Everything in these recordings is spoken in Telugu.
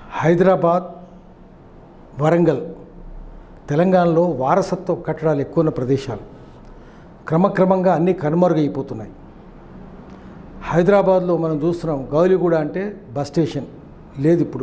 హైదరాబాద్ వరంగల్ తెలంగాణలో వారసత్వ కట్టడాలు ఎక్కువ ఉన్న ప్రదేశాలు క్రమక్రమంగా అన్నీ కనుమరుగైపోతున్నాయి హైదరాబాద్లో మనం చూస్తున్నాం గౌలిగూడ అంటే బస్ స్టేషన్ లేదు ఇప్పుడు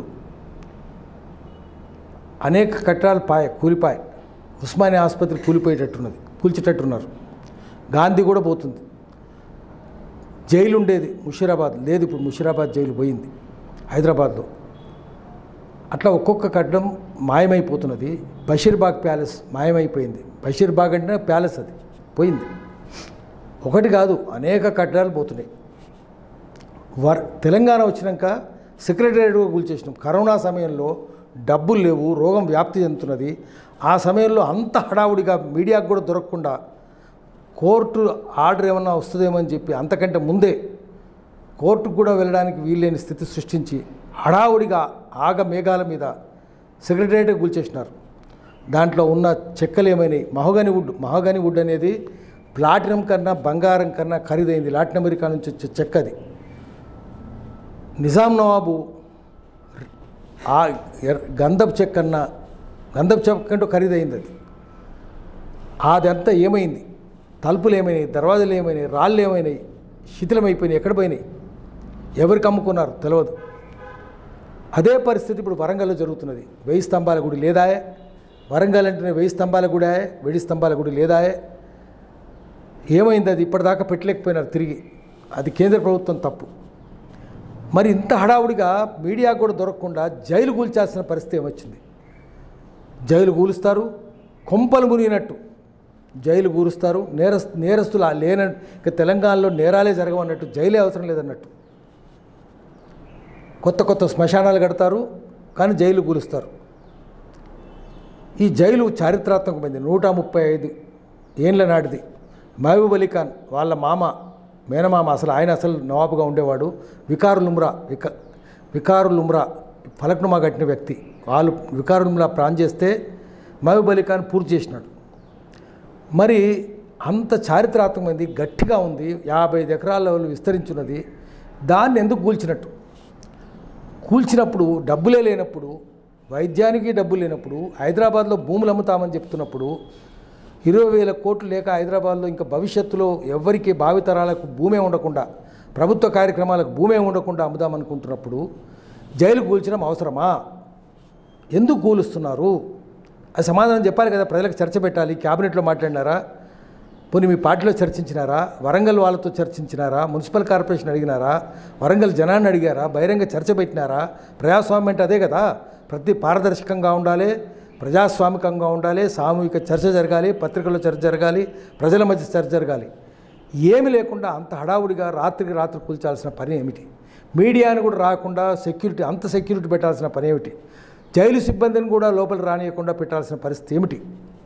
అనేక కట్టడాలు పాయ కూలిపాయ ఉస్మానియా ఆసుపత్రి కూలిపోయేటట్టున్నది కూల్చేటట్టున్నారు గాంధీ కూడా పోతుంది జైలు ఉండేది ముషీరాబాద్ లేదు ఇప్పుడు ముషీరాబాద్ జైలు పోయింది హైదరాబాద్లో అట్లా ఒక్కొక్క కట్టడం మాయమైపోతున్నది బషీర్బాగ్ ప్యాలెస్ మాయమైపోయింది బషీర్బాగ్ అంటే ప్యాలెస్ అది పోయింది ఒకటి కాదు అనేక కట్టడాలు పోతున్నాయి వర్ తెలంగాణ వచ్చినాక సెక్రటేరియట్ కూల్చేసినాం కరోనా సమయంలో డబ్బులు లేవు రోగం వ్యాప్తి చెందుతున్నది ఆ సమయంలో అంత హడావుడిగా మీడియాకు కూడా దొరకకుండా కోర్టు ఆర్డర్ ఏమన్నా వస్తుందేమో అని చెప్పి అంతకంటే ముందే కోర్టుకు కూడా వెళ్ళడానికి వీల్లేని స్థితి సృష్టించి హడావుడిగా ఆగ మేఘాల మీద సెక్రటేరియట్ కూల్చేసినారు దాంట్లో ఉన్న చెక్కలు ఏమైనాయి మహోగని వుడ్ మహోగని వుడ్ అనేది ప్లాటినం కన్నా బంగారం కన్నా ఖరీదైంది లాటిన్ అమెరికా నుంచి వచ్చే చెక్క అది నిజాం నవాబు ఆ ఎర్- గంధపు చెక్క కన్నా గంధపు చెక్క కంటే ఖరీదైంది అది అదంతా ఏమైంది తలుపులు ఏమైనాయి దర్వాజాలు ఏమైనాయి రాళ్ళు ఏమైనాయి శిథిలమైపోయినాయి ఎక్కడ పోయినాయి ఎవరికి అమ్ముకున్నారు తెలియదు అదే పరిస్థితి ఇప్పుడు వరంగల్లో జరుగుతున్నది వెయ్యి స్తంభాల గుడి లేదాయే వరంగల్ అంటేనే వెయ్యి స్తంభాల గుడి ఆయే వెయ్యి స్తంభాల గుడి లేదాయే ఏమైంది అది ఇప్పటిదాకా పెట్టలేకపోయినారు తిరిగి అది కేంద్ర ప్రభుత్వం తప్పు మరి ఇంత హడావుడిగా మీడియా కూడా దొరకకుండా జైలు కూల్చాల్సిన పరిస్థితి ఏమొచ్చింది జైలు కూలుస్తారు కొంపలు మునిగినట్టు జైలు కూరుస్తారు నేరస్ నేరస్తులు ఆ లేన ఇక తెలంగాణలో నేరాలే జరగవన్నట్టు జైలే అవసరం లేదన్నట్టు కొత్త కొత్త శ్మశానాలు కడతారు కానీ జైలు కూలుస్తారు ఈ జైలు చారిత్రాత్మకమైంది నూట ముప్పై ఐదు ఏండ్ల నాటిది మహబూబ్ అలీ ఖాన్ వాళ్ళ మామ మేనమామ అసలు ఆయన అసలు నవాబుగా ఉండేవాడు వికారుల్ ఉమ్రా విక వికారుల్ ఉమ్రా ఫలక్నుమా కట్టిన వ్యక్తి వాళ్ళు వికారుల్ ఉమ్రా ప్రాన్ చేస్తే మహబూబ్ అలీ ఖాన్ పూర్తి చేసినాడు మరి అంత చారిత్రాత్మకమైంది గట్టిగా ఉంది యాభై ఐదు ఎకరాల విస్తరించున్నది దాన్ని ఎందుకు కూల్చినట్టు కూల్చినప్పుడు డబ్బులే లేనప్పుడు వైద్యానికి డబ్బు లేనప్పుడు హైదరాబాద్లో భూములు అమ్ముతామని చెప్తున్నప్పుడు ఇరవై వేల కోట్లు లేక హైదరాబాద్లో ఇంకా భవిష్యత్తులో ఎవరికి భావితరాలకు భూమే ఉండకుండా ప్రభుత్వ కార్యక్రమాలకు భూమే ఉండకుండా అమ్ముదామనుకుంటున్నప్పుడు జైలు కూల్చడం అవసరమా ఎందుకు కూలుస్తున్నారు అది సమాధానం చెప్పాలి కదా ప్రజలకు చర్చ పెట్టాలి క్యాబినెట్లో మాట్లాడినారా పోనీ మీ పార్టీలో చర్చించినారా వరంగల్ వాళ్ళతో చర్చించినారా మున్సిపల్ కార్పొరేషన్ అడిగినారా వరంగల్ జనాన్ని అడిగారా బహిరంగ చర్చ పెట్టినారా ప్రజాస్వామ్యం అంటే అదే కదా ప్రతి పారదర్శకంగా ఉండాలి ప్రజాస్వామికంగా ఉండాలి సామూహిక చర్చ జరగాలి పత్రికల్లో చర్చ జరగాలి ప్రజల మధ్య చర్చ జరగాలి ఏమి లేకుండా అంత హడావుడిగా రాత్రికి రాత్రి కూల్చాల్సిన పని ఏమిటి మీడియాని కూడా రాకుండా సెక్యూరిటీ అంత సెక్యూరిటీ పెట్టాల్సిన పని ఏమిటి జైలు సిబ్బందిని కూడా లోపల రానియకుండా పెట్టాల్సిన పరిస్థితి ఏమిటి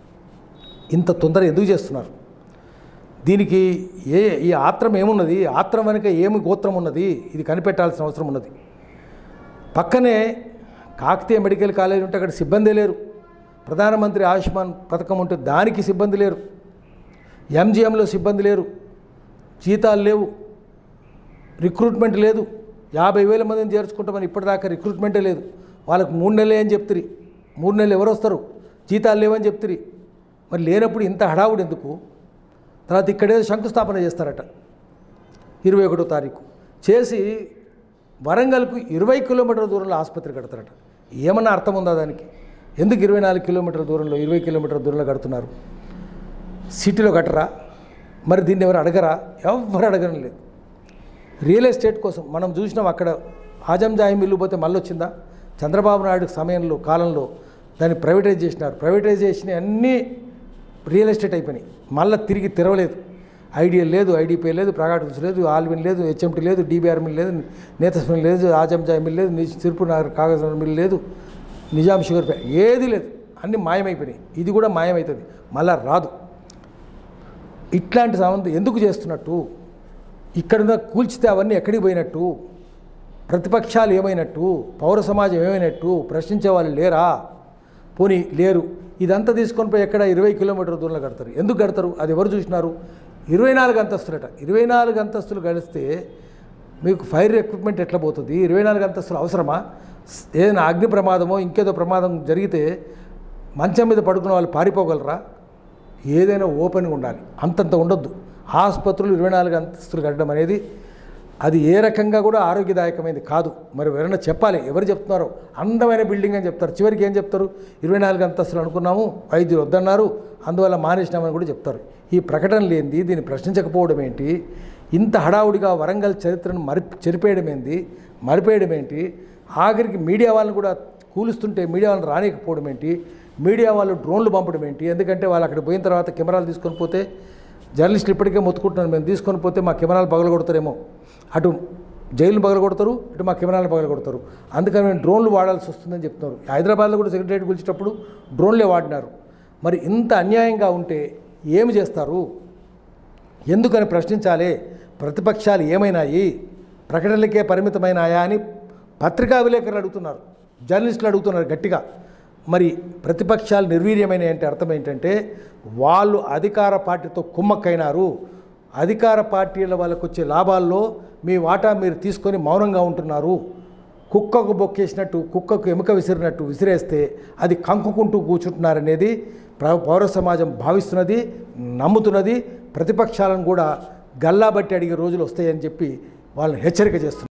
ఇంత తొందర ఎందుకు చేస్తున్నారు దీనికి ఏ ఈ ఆత్రం ఏమున్నది ఆత్రం వెనుక ఏమి గోత్రం ఉన్నది ఇది కనిపెట్టాల్సిన అవసరం ఉన్నది పక్కనే కాకతీయ మెడికల్ కాలేజ్ ఉంటే అక్కడ సిబ్బంది లేరు ప్రధానమంత్రి ఆయుష్మాన్ పథకం ఉంటే దానికి సిబ్బంది లేరు ఎంజిఎంలో సిబ్బంది లేరు జీతాలు లేవు రిక్రూట్మెంట్ లేదు యాభై వేల మందిని చేర్చుకుంటామని ఇప్పటిదాకా రిక్రూట్మెంటే లేదు వాళ్ళకు మూడు నెలలే అని చెప్తిరి మూడు నెలలు ఎవరు వస్తారు జీతాలు లేవని చెప్తిరి మరి లేనప్పుడు ఇంత హడావుడు ఎందుకు తర్వాత ఇక్కడేదో శంకుస్థాపన చేస్తారట ఇరవై ఒకటో తారీఖు చేసి వరంగల్కు ఇరవై కిలోమీటర్ల దూరంలో ఆసుపత్రి కడతారట ఏమన్నా అర్థం ఉందా దానికి ఎందుకు ఇరవై నాలుగు కిలోమీటర్ల దూరంలో ఇరవై కిలోమీటర్ల దూరంలో కడుతున్నారు సిటీలో కట్టరా మరి దీన్ని ఎవరు అడగరా ఎవరు అడగడం లేదు రియల్ ఎస్టేట్ కోసం మనం చూసినాం అక్కడ ఆజం జాహిం ఇల్లు పోతే మళ్ళీ వచ్చిందా చంద్రబాబు నాయుడు సమయంలో కాలంలో దాన్ని ప్రైవేటైజ్ చేసినారు ప్రైవేటైజ్ చేసిన అన్నీ రియల్ ఎస్టేట్ అయిపోయినాయి మళ్ళీ తిరిగి తెరవలేదు ఐడియల్ లేదు ఐడిపి లేదు ప్రగాటల్స్ లేదు ఆల్విన్ లేదు హెచ్ఎంటీ లేదు డీబీఆర్ మిల్ లేదు నేతస్ మిల్ లేదు ఆజం జాయి మిల్ లేదు ని- సిర్పూర్ నగర్ కాగజ్ మిల్ లేదు నిజాం షుగర్ ఫ్యా ఏది లేదు అన్నీ మాయమైపోయినాయి ఇది కూడా మాయమవుతుంది మళ్ళా రాదు ఇట్లాంటి సంబంధం ఎందుకు చేస్తున్నట్టు ఇక్కడున్న కూల్చితే అవన్నీ ఎక్కడికి పోయినట్టు ప్రతిపక్షాలు ఏమైనట్టు పౌర సమాజం ఏమైనట్టు ప్రశ్నించే వాళ్ళు లేరా పోనీ లేరు ఇదంతా తీసుకొని పోయి ఎక్కడ ఇరవై కిలోమీటర్ల దూరంలో కడతారు ఎందుకు కడతారు అది ఎవరు చూసినారు ఇరవై నాలుగు అంతస్తులట ఇరవై నాలుగు అంతస్తులు గడిస్తే మీకు ఫైర్ ఎక్విప్మెంట్ ఎట్లా పోతుంది ఇరవై నాలుగు అంతస్తులు అవసరమా స్- ఏదైనా అగ్ని ప్రమాదమో ఇంకేదో ప్రమాదం జరిగితే మంచం మీద పడుకున్న వాళ్ళు పారిపోగలరా ఏదైనా ఓపెన్గా ఉండాలి అంతంత ఉండొద్దు ఆసుపత్రులు ఇరవై నాలుగు అంతస్తులు కట్టడం అనేది అది ఏ రకంగా కూడా ఆరోగ్యదాయకమైనది కాదు మరి ఎవరైనా చెప్పాలి ఎవరు చెప్తున్నారో అందమైన బిల్డింగ్ అని చెప్తారు చివరికి ఏం చెప్తారు ఇరవై నాలుగు అంతస్తులు అనుకున్నాము వైద్యులు వద్దన్నారు అందువల్ల మానేసినామని కూడా చెప్తారు ఈ ప్రకటన లేనిది దీన్ని ప్రశ్నించకపోవడం ఏంటి ఇంత హడావుడిగా వరంగల్ చరిత్రను మరి చెరిపేయడం ఏంది మరిపేయడం ఏంటి ఆఖరికి మీడియా వాళ్ళని కూడా కూలుస్తుంటే మీడియా వాళ్ళని రానియకపోవడం ఏంటి మీడియా వాళ్ళు డ్రోన్లు పంపడం ఏంటి ఎందుకంటే వాళ్ళు అక్కడ పోయిన తర్వాత కెమెరాలు తీసుకొని పోతే జర్నలిస్టులు ఇప్పటికే మొత్తుకుంటున్నారు మేము తీసుకొని పోతే మా కెమెరాలు పగలగొడతారేమో అటు జైలు పగలగొడతారు ఇటు మా కెమెరాలు పగలగొడతారు అందుకని మేము డ్రోన్లు వాడాల్సి వస్తుందని చెప్తున్నారు హైదరాబాద్లో కూడా సెక్రటరీ పిలిచేటప్పుడు డ్రోన్లే వాడినారు మరి ఇంత అన్యాయంగా ఉంటే ఏమి చేస్తారు ఎందుకని ప్రశ్నించాలి ప్రతిపక్షాలు ఏమైనాయి ప్రకటనలకే పరిమితమైనాయా అని పత్రికా విలేకరులు అడుగుతున్నారు జర్నలిస్టులు అడుగుతున్నారు గట్టిగా మరి ప్రతిపక్షాలు నిర్వీర్యమైన అంటే అర్థం ఏంటంటే వాళ్ళు అధికార పార్టీతో కుమ్మక్కైనారు అధికార పార్టీల వాళ్ళకు వచ్చే లాభాల్లో మీ వాటా మీరు తీసుకొని మౌనంగా ఉంటున్నారు కుక్కకు బొక్కేసినట్టు కుక్కకు ఎముక విసిరినట్టు విసిరేస్తే అది కంకుకుంటూ కూర్చుంటున్నారనేది ప్ర- పౌర సమాజం భావిస్తున్నది నమ్ముతున్నది ప్రతిపక్షాలను కూడా గల్లాబట్టి అడిగే రోజులు వస్తాయని చెప్పి వాళ్ళని హెచ్చరిక చేస్తున్నారు